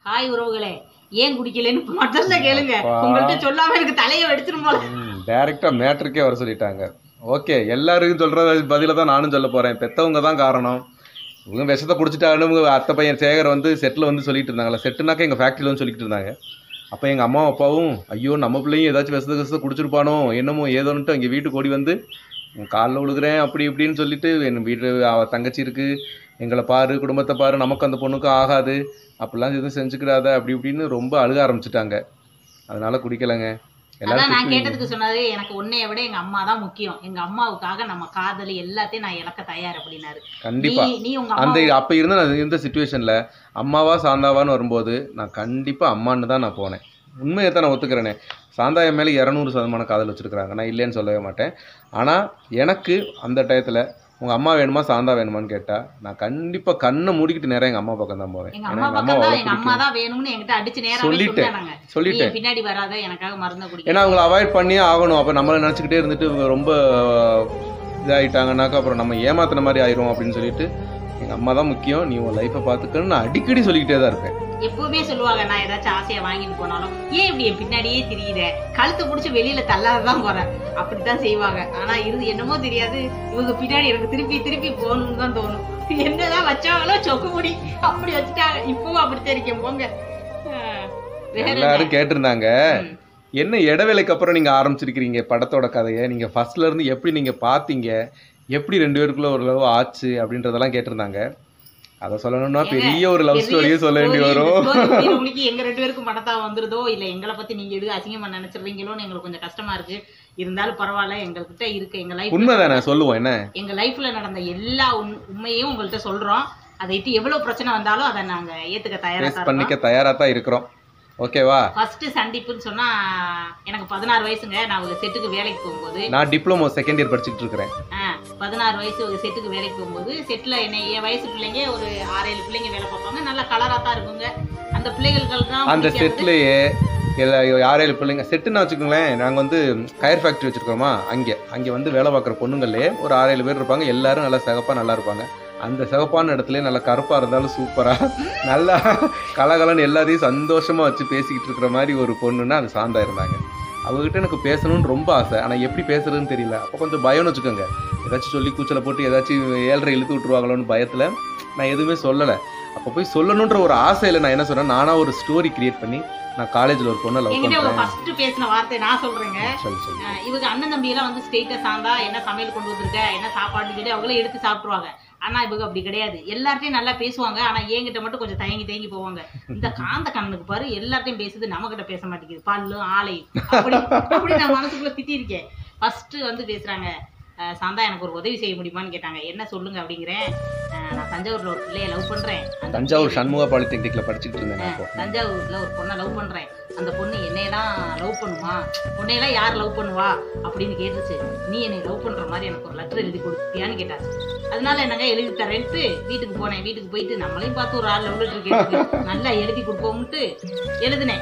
Hi உறவுகளே ஏன் குடிக்கலன்னு முதல்ல கேளுங்க அப்பா. உங்கள்ட்ட சொல்லாம எனக்கு தலையை வெடிச்சிரும் போல டைரக்டா மேட்ருக்கே வர சொல்லிட்டாங்க ஓகே எல்லாருக்கும் சொல்ற பதில தான் நானும் சொல்ல போறேன் பெத்தவங்க தான் காரணம் இவங்க விஷத்தை குடிச்சிட்டாங்கன்னு இவங்க அத்தை பையன் சேகர் வந்து செட்டில் வந்து சொல்லிட்டு இருந்தாங்களா செட்டுனாக்க எங்கள் ஃபேக்ட்ரியில் வந்து சொல்லிட்டு இருந்தாங்க அப்போ எங்கள் அம்மா அப்பாவும் ஐயோ நம்ம பிள்ளையும் ஏதாச்சும் விஷத்தை விஷத்தை குடிச்சிருப்பானோ என்னமோ ஏதோன்ட்டு எங்கள் வீட்டுக்கு ஓடி வந்து உன் காலில் விழுகிறேன் அப்படி இப்படின்னு சொல்லிட்டு என் வீட்டு அவ தங்கச்சி இருக்கு எங்களை பாரு குடும்பத்தை பாரு நமக்கு அந்த பொண்ணுக்கும் ஆகாது அப்படிலாம் எதுவும் செஞ்சுக்கிறாத அப்படி இப்படின்னு ரொம்ப அழுக ஆரம்பிச்சிட்டாங்க அதனால குடிக்கலைங்க அதான் நான் எல்லாரும் கேட்டதுக்கு சொன்னது எனக்கு உன்னைய விட எங்க அம்மா தான் முக்கியம் எங்க அம்மாவுக்காக நம்ம காதலி எல்லாத்தையும் நான் இழக்க தயார் அப்படின்னாரு கண்டிப்பா நீ நீ உங்க அந்த அம்மா அப்ப இருந்த நான் இருந்த சுச்சுவேஷன்ல அம்மாவா சாந்தாவான்னு வரும்போது நான் கண்டிப்பா அம்மான்னு தான் நான் போனேன் உண்மையை தான் நான் ஒத்துக்கிறேனே சாந்தா என் மேலே இரநூறு சதமான காதல் வச்சிருக்கிறாங்க நான் இல்லைன்னு சொல்லவே மாட்டேன் ஆனா எனக்கு அந்த டயத்துல உங்க அம்மா வேணுமா சாந்தா வேணுமான்னு கேட்டா நான் கண்டிப்பா கண்ணை மூடிக்கிட்டு நேரம் எங்க அம்மா பக்கம் தான் போவேன் எங்க ஏன்னா அம்மா எங்க அம்மா பக்கம் தான் அவ்வளோ எங்க அம்மா பிடிக்கும் தான் வேணும்னு என்கிட்ட அடிச்சு நேராவே சொல்லிட்டேன். சொன்னாங்க நீ சொல்லிட்டேன் பின்னாடி வராத எனக்காக மருந்த குடி ஏன்னா அவங்கள அவாய்ட் பண்ணியே ஆகணும் அப்போ நம்மளை நினச்சிக்கிட்டே இருந்துட்டு இவங்க ரொம்ப இதாகிட்டாங்கனாக்கா அப்புறம் நம்ம ஏமாத்துன மாதிரி ஆயிரும் அப்படின்னு சொல்லிட்டு எங்கள் அம்மா தான் முக்கியம் நீ உன் லைஃப்பை பார்த்துக்கன்னு நான் அடிக்கடி சொல்லிக்கிட்டே தான் இருப்பேன் எப்பவுமே சொல்லுவாங்க நான் ஏதாச்சும் ஆசையா வாங்கிட்டு போனாலும் ஏன் இப்படி என் பின்னாடியே தெரியுத கழுத்தை புடிச்சு வெளியில தள்ளாததான் போறேன் அப்படித்தான் செய்வாங்க ஆனா இருந்து என்னமோ தெரியாது இவங்க பின்னாடி எனக்கு திருப்பி திருப்பி போகணும்னு தான் தோணும் என்னதான் வச்சாங்களோ சொக்கு முடி அப்படி வச்சுட்டாங்க இப்பவும் அப்படித்தான் இருக்கேன் போங்க ஆஹ், வேற என்ன? எல்லாரும் கேட்டிருந்தாங்க ம். என்ன இடைவேளைக்கு அப்புறம் நீங்க ஆரம்பிச்சிருக்கிறீங்க படத்தோட கதையை நீங்க ஃபர்ஸ்ட்ல இருந்து எப்படி நீங்க பாத்தீங்க எப்படி ரெண்டு பேருக்குள்ள ஒரு லவ் ஆச்சு அப்படின்றதெல்லாம் கேட்டிருந்தாங்க அதை சொல்லணும்னா ஏங்க, பெரிய ஒரு லவ் பெரிய ஸ்டோரியே சொல்ல வேண்டி story, இந்த வரும் story புரியறவங்களுக்கு எங்க ரெண்டு பேருக்கும் படத்தா வந்துருதோ இல்ல எங்களை பத்தி நீங்க எது அசிங்கமா நினைச்சிருவீங்களோன்னு எங்களுக்கு கொஞ்சம் கஷ்டமா இருக்கு இருந்தாலும் பரவாயில்ல எங்ககிட்ட இருக்கு எங்க லைஃப் உண்மைதானே சொல்லுவோம் என்ன எங்க லைஃப்ல நடந்த எல்லா உண்- உண்மையையும் உங்கள்ட்ட சொல்றோம் அதை இட்டு எவ்வளவு பிரச்சனை வந்தாலும் அதை நாங்க ஏத்துக்க தயாரா ஃபேஸ் தான் பண்ணிக்க தயாரா தான் இருக்கிறோம் ஓகேவா ஃபர்ஸ்ட் சந்திப்புன்னு சொன்னா எனக்கு பதினாறு வயசுங்க நான் ஒரு செட்டுக்கு வேலைக்கு போகும்போது நான் டிப்ளமோ செகண்ட் இயர் படிச்சுட்டு இருக்கிறேன் ஆ, பதினாறு வயசு ஒரு செட்டுக்கு வேலைக்கு போகும்போது செட்டில் என்ன என் வயசு பிள்ளைங்க ஒரு ஆறு ஏழு பிள்ளைங்க வேலை பார்ப்பாங்க நல்லா கலராக தான் இருக்குங்க அந்த பிள்ளைகளுக்கு தான் அந்த பிடிக்காது. செட்லயே எல்லா யார் ஏழு பிள்ளைங்க செட்டுன்னு வச்சுக்கோங்களேன் நாங்கள் வந்து கயர் ஃபேக்ட்ரி வச்சுருக்கோமா அங்கே அங்கே வந்து வேலை பார்க்குற பொண்ணுங்களே ஒரு ஆறு ஏழு பேர் இருப்பாங்க எல்லாரும் நல்லா சிகப்பாக நல்லா இருப்பாங்க அந்த சிகப்பான இடத்துல நல்லா கருப்பாக இருந்தாலும் சூப்பராக நல்லா கலகலன்னு எல்லாத்தையும் சந்தோஷமாக வச்சு பேசிக்கிட்டு இருக்கிற மாதிரி ஒரு பொண்ணுன்னா அது சாந்தா இருந்தாங்க அவங்ககிட்ட எனக்கு பேசணும்னு ரொம்ப ஆசை ஆனால் எப்படி பேசுறதுன்னு தெரியல அப்போ கொஞ்சம் பயம்னு வச்சுக்கோங்க ஏதாச்சும் சொல்லி கூச்சலை போட்டு ஏதாச்சும் ஏழரை இழுத்து விட்டுருவாங்களோன்னு பயத்தில் நான் எதுவுமே சொல்லலை அப்போ போய் சொல்லணுன்ற ஒரு ஆசையில் நான் என்ன சொன்னேன் நானாக ஒரு ஸ்டோரி கிரியேட் பண்ணி நான் காலேஜில் ஒரு பொண்ணை லவ் என்கிட்ட ஒரு பண்ணுறேன் ஃபர்ஸ்ட் பேசின வார்த்தை நான் சொல்றேங்க சொல்லி சொல்லி அஹ் இவங்க அண்ணன் தம்பி எல்லாம் வந்து ஸ்டேட்டஸ் ஆந்தா என்ன சமையல் கொண்டு வந்திருக்க என்ன சாப்பாடு சொல்லி அவங்களே எடுத்து சாப்பிட்டுருவாங்க ஆனா இவங்க அப்படி கிடையாது எல்லார்ட்டையும் நல்லா பேசுவாங்க ஆனா என்கிட்ட மட்டும் கொஞ்சம் தயங்கி தயங்கி போவாங்க இந்த காந்த கண்ணுக்கு பாரு எல்லார்ட்டையும் பேசுது நம்ம கிட்ட பேச மாட்டேங்குது பல்லும் ஆலை அப்படி அப்படி நான் மனசுக்குள்ள திட்டிருக்கேன் ஃபர்ஸ்ட் வந்து பேசுறாங்க அஹ் சாந்தா எனக்கு ஒரு உதவி செய்ய முடியுமான்னு கேட்டாங்க என்ன சொல்லுங்க அப்படிங்கிறேன் அஹ் நான் தஞ்சாவூர்ல ஒரு பிள்ளைய லவ் பண்றேன் அந்த தஞ்சாவூர் சண்முகா பாலிடெக்னிக்கில் படிச்சுட்டு இருந்தேன் நான் அப்போ தஞ்சாவூர்ல ஒரு பொண்ணை லவ் பண்றேன் அந்த பொண்ணு என்னைய தான் லவ் பண்ணுமா உன்னையெல்லாம் யார் லவ் பண்ணுவா அப்படின்னு கேட்டுச்சு நீ என்னை லவ் பண்ற மாதிரி எனக்கு ஒரு லெட்டர் எழுதி கொடுத்தியான்னு கேட்டாச்சு அதனால என்னங்க எழுதி தரேன்ட்டு வீட்டுக்கு போனேன் வீட்டுக்கு போயிட்டு நம்மளையும் பார்த்து ஒரு ஆள் லவ் லெட்டர் கேட்டு நல்லா எழுதி கொடுப்போம்ட்டு எழுதினேன்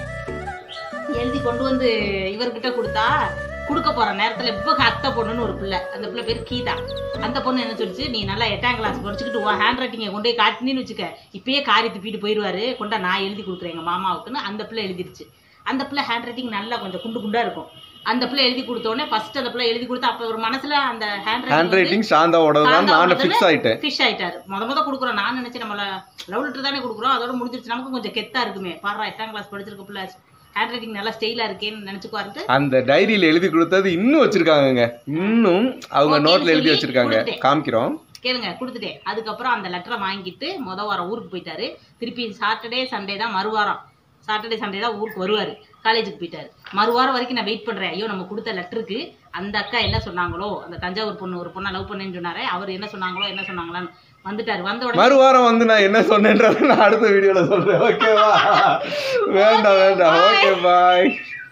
எழுதி கொண்டு வந்து இவர்கிட்ட கொடுத்தா கொடுக்க போற நேரத்துல இப்ப அத்தை பொண்ணுன்னு ஒரு பிள்ளை அந்த பிள்ளை பேர் கீதா அந்த பொண்ணு என்ன சொல்லிச்சு நீ நல்லா எட்டாம் கிளாஸ் படிச்சுக்கிட்டு உன் ஹேண்ட் ரைட்டிங்கை கொண்டு போய் காட்டினு வச்சுக்க இப்பயே காரி துப்பிட்டு போயிடுவாரு கொண்டா நான் எழுதி கொடுக்குறேன் எங்க மாமாவுக்குன்னு அந்த பிள்ளை எழுதிருச்சு அந்த பிள்ளை ஹேண்ட் ரைட்டிங் நல்லா கொஞ்சம் குண்டு குண்டா இருக்கும் அந்த பிள்ளை எழுதி கொடுத்த உடனே ஃபர்ஸ்ட் அந்த பிள்ளை எழுதி கொடுத்தா அப்ப ஒரு மனசுல அந்த ஹேண்ட் ஹேண்ட் ரைட்டிங் சாந்தாவோட தான் நான் ஃபிக்ஸ் ஆயிட்டேன் ஃபிஷ் ஆயிட்டாரு முத முத கொடுக்குறோம் நான் நினைச்சேன் நம்மள லவ் லெட்டர் தானே கொடுக்குறோம் அதோட முடிஞ்சிருச்சு நமக்கு கொஞ்சம் கெத்தா இருக்குமே பாரு எட்டாம் கிளாஸ் படிச்சிருக்க பிள்ளை ஹேண்ட் ரைட்டிங் நல்லா ஸ்டைலா இருக்கேன்னு நினைச்சுக்குவாருட்டு அந்த டைரியில எழுதி கொடுத்தது இன்னும் வச்சிருக்காங்கங்க இன்னும் அவங்க ஓகேன்னு நோட்ல எழுதி சொல்லி வச்சிருக்காங்க கொடுத்துட்டேன். காமிக்கிறோம் கேளுங்க கொடுத்துட்டேன் அதுக்கப்புறம் அந்த லெட்டரை வாங்கிட்டு முத வாரம் ஊருக்கு போயிட்டாரு திருப்பி சாட்டர்டே சண்டே தான் மறுவாரம் சாட்டர்டே சண்டே தான் ஊருக்கு வருவாரு காலேஜுக்கு போயிட்டாரு மறுவாரம் வரைக்கும் நான் வெயிட் பண்றேன் ஐயோ நம்ம கொடுத்த லெட்டருக்கு அந்த அக்கா என்ன சொன்னாங்களோ அந்த தஞ்சாவூர் பொண்ணு ஒரு பொண்ணை லவ் பண்ணேன்னு சொன்னாரே அவர் என்ன சொன்னாங்களோ என்ன சொன்னாங்களான்னு வந்துட்டாரு வந்த உடனே மறுவாரம் வந்து நான் என்ன சொன்னேன்றத நான் அடுத்த வீடியோல சொல்றேன் ஓகேவா வேண்டாம் வேண்டாம் ஓகே பாய்